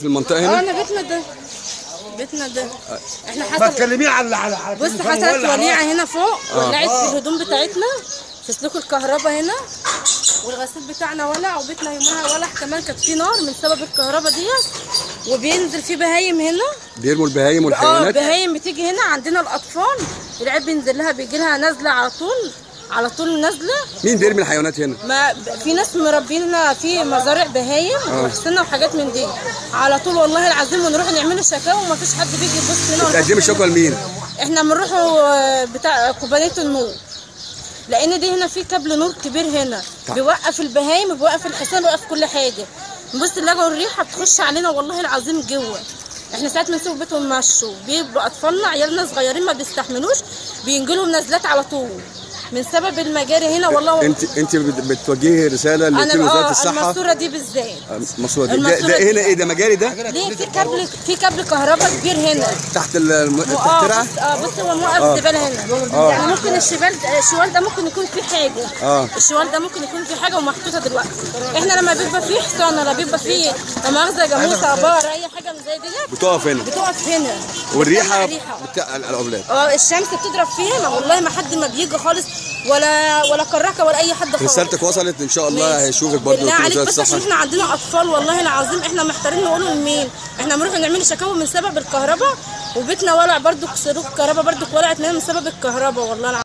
في المنطقه اه هنا انا بيتنا ده بيتنا ده احنا ما حصل تكلميه على على على بص التليفون حصلت ولا على وليعه هنا فوق آه. ولعت في الهدوم بتاعتنا في سلوك الكهرباء هنا والغسيل بتاعنا ولع وبيتنا يومها ولع كمان كانت في نار من سبب الكهرباء ديت وبينزل في بهايم هنا بيرموا البهايم اه والحيوانات بهايم بتيجي هنا عندنا الاطفال العيال بينزل لها بيجي لها نازله على طول على طول نازله مين بيرمي الحيوانات هنا ما ب- في ناس مربينا في مزارع بهايم وحسنا وحاجات من دي على طول والله العظيم ونروح نعملوا شكاوى وما فيش حد بيجي يبص هنا ولا تقدمي حد الشكوى لمين احنا بنروحوا آه، بتاع قبانيه النور لان دي هنا في كابل نور كبير هنا طيب. بيوقف البهايم بيوقف الحصان بيوقف كل حاجه نبص نلاقوا الريحه بتخش علينا والله العظيم جوه احنا ساعات بنسيب البيت ونمشوا بيبقوا اطفالنا عيالنا صغيرين ما بيستحملوش بينجلهم نزلات على طول من سبب المجاري هنا والله انت انت بت- بتوجهي رساله انا لوكيل وزاره اه الصحه الماسوره دي بالذات مصوره ده, الماسورة ده دي. هنا ايه ده مجاري ده ليه في كابل في كابل كهرباء كبير هنا تحت ال- الم- اه الترعه بص اه بص هو موقف الزباله هنا يعني ممكن الشبال الشوال ده ممكن يكون فيه حاجه اه. الشوال ده ممكن يكون فيه حاجه ومحطوطه دلوقتي احنا لما بيبقى فيه حصان ولا بيبقى فيه لا مؤاخذه جاموسه بار اي حاجه من زي ديت بتقف هنا بتقف هنا والريحه ريحة. بتاع الاولاد اه الشمس بتضرب فيه هنا والله ما حد ما بيجي خالص ولا ولا كراكه ولا اي حد خالص رسالتك وصلت ان شاء الله ماشي. هيشوفك برضه بالله وكيل عليك وزاره بس عشان الصحه احنا عندنا اطفال والله العظيم احنا محتارين نقولوا لمين احنا بنروح نعمل شكاوى من سبب الكهرباء وبيتنا ولع برضو سلوك الكهرباء برضو ولعت من سبب الكهرباء والله العظيم